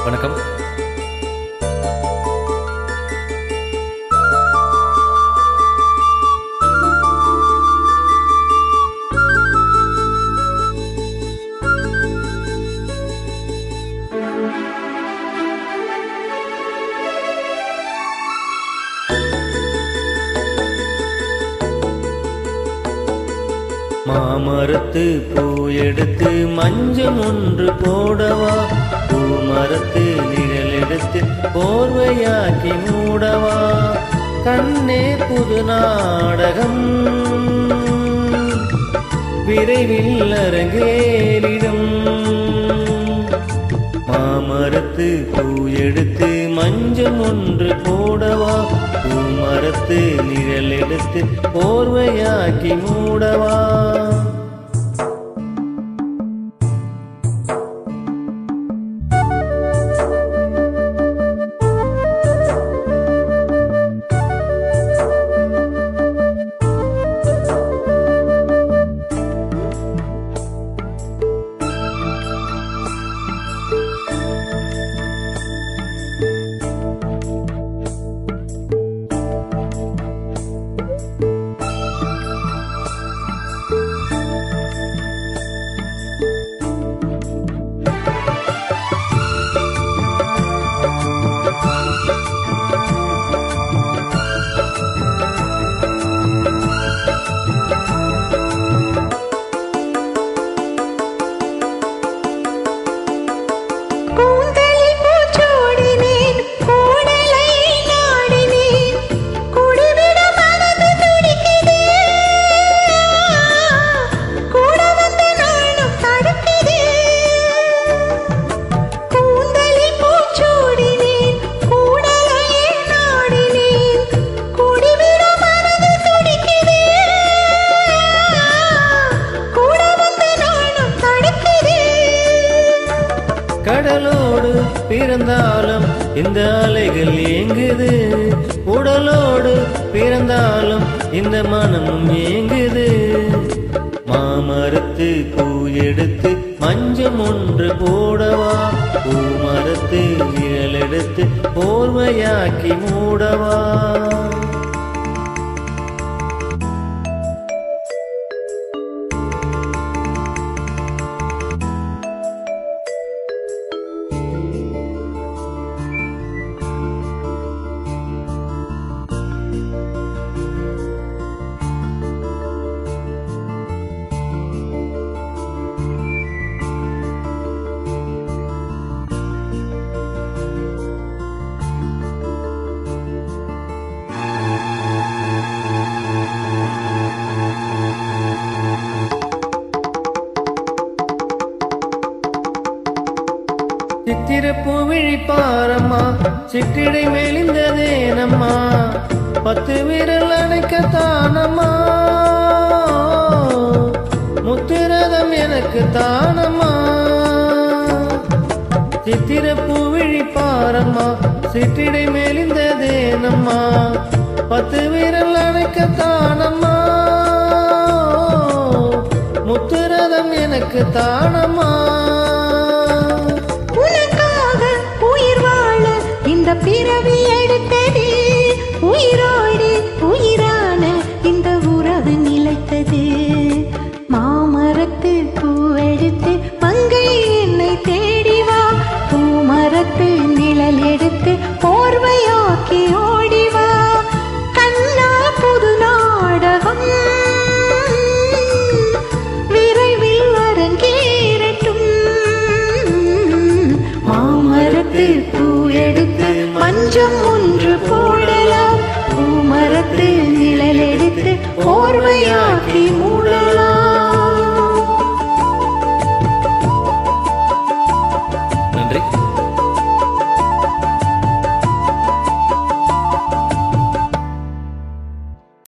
வணக்கம் மாமரத்து பூ எடுத்து மஞ்சம் ஒன்று போடவா பூமரத்து நிழல் எடுத்து போர்வையாக்கி மூடவா கண்ணே புது நாடகம் விரைவில் அரங்கேறிடும் மாமரத்து பூ எடுத்து மஞ்சம் ஒன்று போடவா பூமரத்து நிழல் எடுத்து போர்வையாக்கி மூடவா கூந்தலில் பூச்சூடினேன், கூடலை நாடினேன், குடிவிட மனது துடிக்குது. கூட வந்த நாளும் தடுக்குது. கூந்தலில் பூச்சூடினேன், கூடலை நாடினேன், குடிவிட மனது துடிக்குது. கூட வந்த நாளும் தடுக்குது. கடலோடு பிறந்தாலும் இந்த அலைகள் ஏங்குது உடலோடு பிறந்தாலும் இந்த மனமும் ஏங்குது மாமரத்து பூ எடுத்து மஞ்சம் ஒன்று போடவா பூமரத்து நிழல் எடுத்து போர்வையாக்கி மூடவா சித்திரப்பூ விழிப்பாரம்மா சிற்றிடை மெலிந்ததேனம்மா பத்து விரல் அணைக்கத்தானம்மா முத்துரதம் எனக்கு தானம்மா சித்திரப்பூ விழிப்பாரம்மா சிற்றிடை மெலிந்ததேனம்மா பத்து விரல் அணைக்கத்தானம்மா முத்துரதம் எனக்கு தானம்மா உனக்காக உயிர் வாழ இந்த பிறவி எடுத்தது உயிரோடு உயிரான இந்த உறவு நிலைத்தது மாமரத்து பூவெடுத்து மங்கை என்னை தேடி வா பூமரத்து நிழல் எடுத்து போர்வையாக்கி ஓடி வா கண்ணா புது நாடகம் விரைவில் அரங்கேறட்டும் மாமரத்து பூ எடுத்து மஞ்சம் ஒன்று போடலாம் பூமரத்து நிழல் எடுத்து போர்வையாக்கி